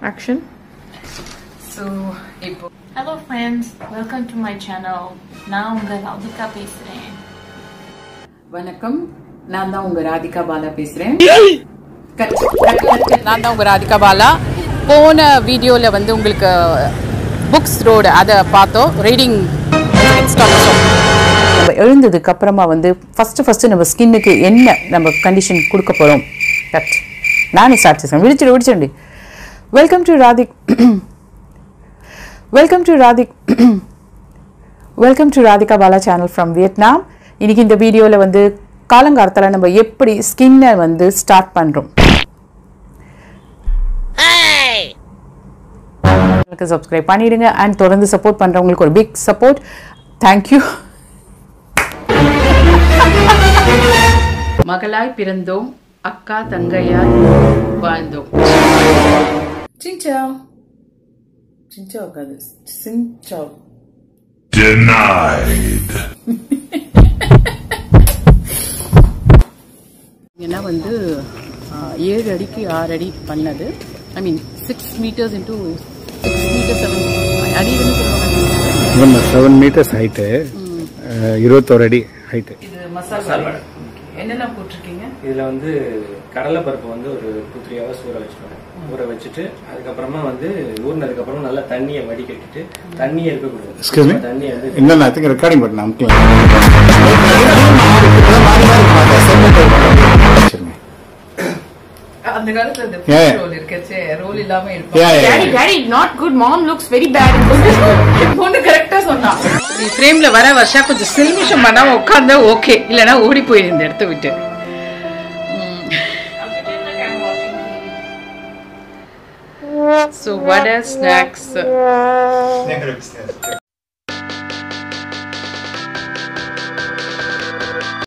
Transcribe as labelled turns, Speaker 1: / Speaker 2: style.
Speaker 1: action.
Speaker 2: So இப்போ
Speaker 3: hello friends welcome to my channel நான் உங்கள் ராதிகா பேசுகிறேன்
Speaker 2: வணக்கம் நான் தான் உங்க ராதிகா பாலா பேசுறேன் கட், கட், கட், கட். நான் தான் உங்க ராதிகா பாலா போன வீடியோல வந்து உங்களுக்கு புக்ஸ் ரோடு அதை பார்த்தோம் ரீடிங் நம்ம எழுந்ததுக்கு அப்புறமா வந்து ஃபர்ஸ்ட் ஃபர்ஸ்ட் நம்ம ஸ்கின்னுக்கு என்ன நம்ம கண்டிஷன் கொடுக்க போறோம் கட் நானே ஸ்டார்ட் செய்கிறேன் விழிச்சிடு விழிச்சிடு welcome to Radhik welcome to Radhik welcome to Radhika Bala channel from Vietnam இன்னைக்கு இந்த வீடியோவில் வந்து காலங்காலத்தில் நம்ம எப்படி ஸ்கின்னை வந்து ஸ்டார்ட் பண்ணுறோம் சப்ஸ்கிரைப் பண்ணிடுங்க அண்ட் தொடர்ந்து சப்போர்ட் பண்ணுறவங்களுக்கு ஒரு பிக் சப்போர்ட் தேங்க்யூ மகளாய் பிறந்தோம் அக்கா தங்கையாய் வாழ்ந்தோம் சின்சாவ் சின்சாவ் காது சின்சாவ்
Speaker 4: Denied.
Speaker 2: ஏன்னா வந்து ஆ, ஏழு அடிக்கு ஆறு அடி பண்ணது I mean six meters into six meter seven அடி வந்து சொல்லுவாங்க
Speaker 5: நம்ம செவன் மீட்டர்ஸ் ஹைட்டு இருபத்தோரு அடி ஹைட்டு
Speaker 2: இது மசாலா என்னென்ன போட்டிருக்கீங்க
Speaker 6: இதுல வந்து கடலை பருப்பு வந்து ஒரு டூ த்ரீ ஹவர்ஸ் ஊற வச்சுருவேன் ஊற வச்சுட்டு அதுக்கப்புறமா வந்து ஊறினதுக்கு அப்புறமா நல்லா தண்ணியை வடிகட்டிட்டு தண்ணியே இருக்கக்கூடாது
Speaker 5: எக்ஸ்கியூஸ் மீ
Speaker 6: தண்ணி வந்து
Speaker 5: இல்லை நான் திங்க ரெக்கார்டிங் பட்டன் அமுக்கலாம் சரிங்க.
Speaker 2: அந்த காலத்துல இந்த
Speaker 5: Yeah.
Speaker 2: ரோல் இருக்கச்சே ரோல் இல்லாம
Speaker 5: Yeah,
Speaker 2: இருக்கும்
Speaker 5: yeah,
Speaker 2: daddy
Speaker 5: yeah.
Speaker 2: Daddy not good mom looks very bad பொண்ணு கரெக்டா சொன்னா நீ ஃப்ரேம்ல வர வருஷா கொஞ்சம் சில்மிஷம் பண்ணாம உட்கார்ந்தா ஓகே இல்லனா ஓடி போயிரு இந்த இடத்த விட்டு ஸோ வடை ஸ்நாக்ஸ்